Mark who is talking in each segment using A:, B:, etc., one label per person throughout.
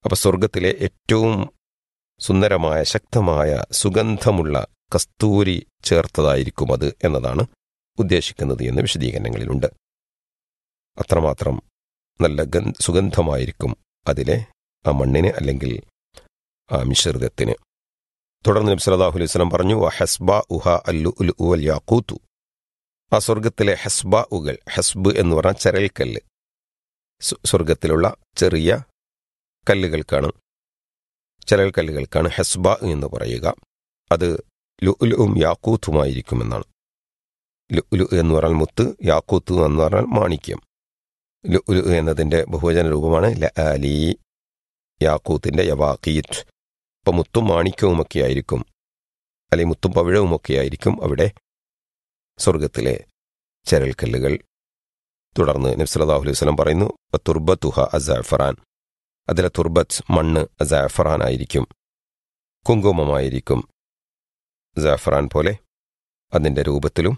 A: അപ്പൊ സ്വർഗത്തിലെ ഏറ്റവും സുന്ദരമായ ശക്തമായ സുഗന്ധമുള്ള കസ്തൂരി ചേർത്തതായിരിക്കും അത് എന്നതാണ് ഉദ്ദേശിക്കുന്നത് എന്ന് വിശദീകരണങ്ങളിലുണ്ട് അത്രമാത്രം നല്ല ഗന്ധ സുഗന്ധമായിരിക്കും അതിലെ ആ മണ്ണിന് അല്ലെങ്കിൽ ആ മിശ്രിതത്തിന് തുടർന്ന് നബി സല്ലല്ലാഹു അലൈഹി വസല്ലം പറഞ്ഞു ഹസ്ബ ഉഹ അല്ലു ഉൽ ഉവൽ യാക്കൂത്തു ആ സ്വർഗത്തിലെ ഹസ്ബ ഉകൾ ഹസ്ബ് എന്ന് പറഞ്ഞാൽ ചരൽക്കല്ല് സ് സ്വർഗത്തിലുള്ള ചെറിയ കല്ലുകൾക്കാണ് ചരൽ കല്ലുകൾക്കാണ് ഹസ്ബ എന്ന് പറയുക അത് ലുഉലും യാക്കൂത്തുമായിരിക്കുമെന്നാണ് ലുഉലു എന്ന് പറഞ്ഞാൽ മുത്ത് യാക്കൂത്ത് എന്ന് പറഞ്ഞാൽ മാണിക്യം ലുഉലു എന്നതിന്റെ ബഹുവചന രൂപമാണ് ലഅലി യാക്കൂത്തിന്റെ യവാഖീത്ത് ഇപ്പം മുത്തും മാണിക്യവുമൊക്കെ ആയിരിക്കും അല്ലെങ്കിൽ മുത്തും പവിഴവുമൊക്കെ ആയിരിക്കും അവിടെ സ്വർഗത്തിലെ ചരൽക്കല്ലുകൾ തുടർന്ന് നബ്സലാഹു അലൈഹി വസല്ലം പറയുന്നു തുർബത്തുഹ അസാഫറാൻ അതിലെ തുർബത്ത് മണ്ണ് അസാഫറാൻ ആയിരിക്കും കുങ്കുമമായിരിക്കും സാഫറാൻ പോലെ അതിൻ്റെ രൂപത്തിലും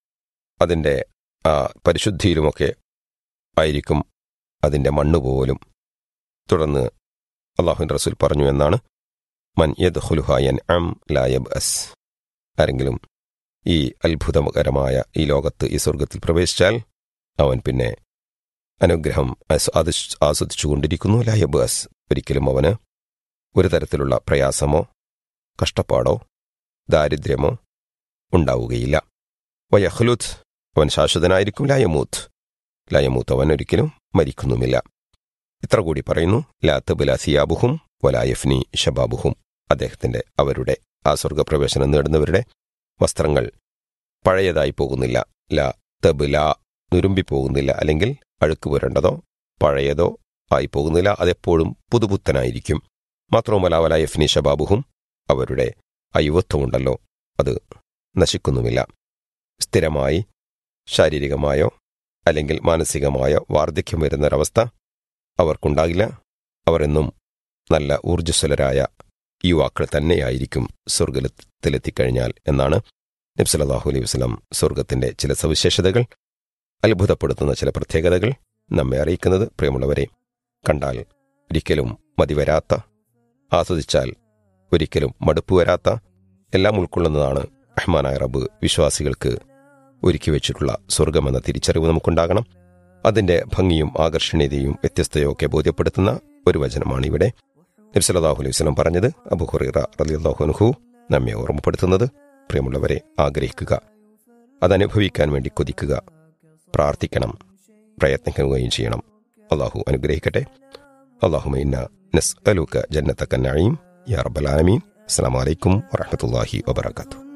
A: അതിൻ്റെ ആ പരിശുദ്ധിയിലുമൊക്കെ ആയിരിക്കും അതിൻ്റെ മണ്ണ് പോലും തുടർന്ന് അള്ളാഹുൻ റസൂൽ പറഞ്ഞു എന്നാണ് മൻ യദ് ഹുലുഹായൻ അം ലായബ് അസ് ആരെങ്കിലും ഈ അത്ഭുതകരമായ ഈ ലോകത്ത് ഈ സ്വർഗത്തിൽ പ്രവേശിച്ചാൽ അവൻ പിന്നെ അനുഗ്രഹം ആസ്വദിച്ചുകൊണ്ടിരിക്കുന്നു ലായബ് അസ് ഒരിക്കലും അവന് ഒരു തരത്തിലുള്ള പ്രയാസമോ കഷ്ടപ്പാടോ ദാരിദ്ര്യമോ ഉണ്ടാവുകയില്ല വയഹ്ലുദ് അവൻ ശാശ്വതനായിരിക്കും ലായമൂത്ത് ലായമൂത്ത് അവൻ ഒരിക്കലും മരിക്കുന്നുമില്ല ഇത്ര കൂടി പറയുന്നു ലാത്തബുല സിയാബുഹും വലായഫ്നി ഷബാബുഹും അദ്ദേഹത്തിന്റെ അവരുടെ ആ സ്വർഗപ്രവേശനം നേടുന്നവരുടെ വസ്ത്രങ്ങൾ പഴയതായി പോകുന്നില്ല ല തബുല നുരുമ്പിപ്പോകുന്നില്ല അല്ലെങ്കിൽ അഴുക്ക് പുരണ്ടതോ പഴയതോ ആയി പോകുന്നില്ല അതെപ്പോഴും പുതുപുത്തനായിരിക്കും മാത്രവുമല്ല വലായഫ്നി ഷബാബുഹും അവരുടെ ആ യുവത്വമുണ്ടല്ലോ അത് നശിക്കുന്നുമില്ല സ്ഥിരമായി ശാരീരികമായോ അല്ലെങ്കിൽ മാനസികമായോ വാർദ്ധക്യം വരുന്നൊരവസ്ഥ അവർക്കുണ്ടാകില്ല അവർ എന്നും നല്ല ഊർജ്ജസ്വലരായ യുവാക്കൾ തന്നെയായിരിക്കും സ്വർഗത്തിലെത്തിക്കഴിഞ്ഞാൽ എന്നാണ് നബ്സലാഹു അലൈഹി വസ്ലം സ്വർഗത്തിന്റെ ചില സവിശേഷതകൾ അത്ഭുതപ്പെടുത്തുന്ന ചില പ്രത്യേകതകൾ നമ്മെ അറിയിക്കുന്നത് പ്രിയമുള്ളവരെ കണ്ടാൽ ഒരിക്കലും മതിവരാത്ത ആസ്വദിച്ചാൽ ഒരിക്കലും മടുപ്പ് വരാത്ത എല്ലാം ഉൾക്കൊള്ളുന്നതാണ് റഹ്മാനായ റബ്ബ് വിശ്വാസികൾക്ക് ഒരുക്കി വെച്ചിട്ടുള്ള സ്വർഗമെന്ന തിരിച്ചറിവ് നമുക്കുണ്ടാകണം അതിന്റെ ഭംഗിയും ആകർഷണീയതയും വ്യത്യസ്തയോ ഒക്കെ ബോധ്യപ്പെടുത്തുന്ന ഒരു വചനമാണ് ഇവിടെ നബ്സലാഹു അലൈഹി വസ്ലം പറഞ്ഞത് അബു ഹുറൈറ റലിയാഹുനുഹു നമ്മെ ഓർമ്മപ്പെടുത്തുന്നത് പ്രിയമുള്ളവരെ ആഗ്രഹിക്കുക അതനുഭവിക്കാൻ വേണ്ടി കൊതിക്കുക പ്രാർത്ഥിക്കണം പ്രയത്നിക്കുകയും ചെയ്യണം അള്ളാഹു അനുഗ്രഹിക്കട്ടെ അള്ളാഹുമൈന നസ് അലൂക്ക ജന്നത്തക്കൻ നഴീം യാ റബ്ബൽ ആലമീൻ അസ്സലാമു അലൈക്കും വറഹ്മത്തുള്ളാഹി വബറകാതുഹു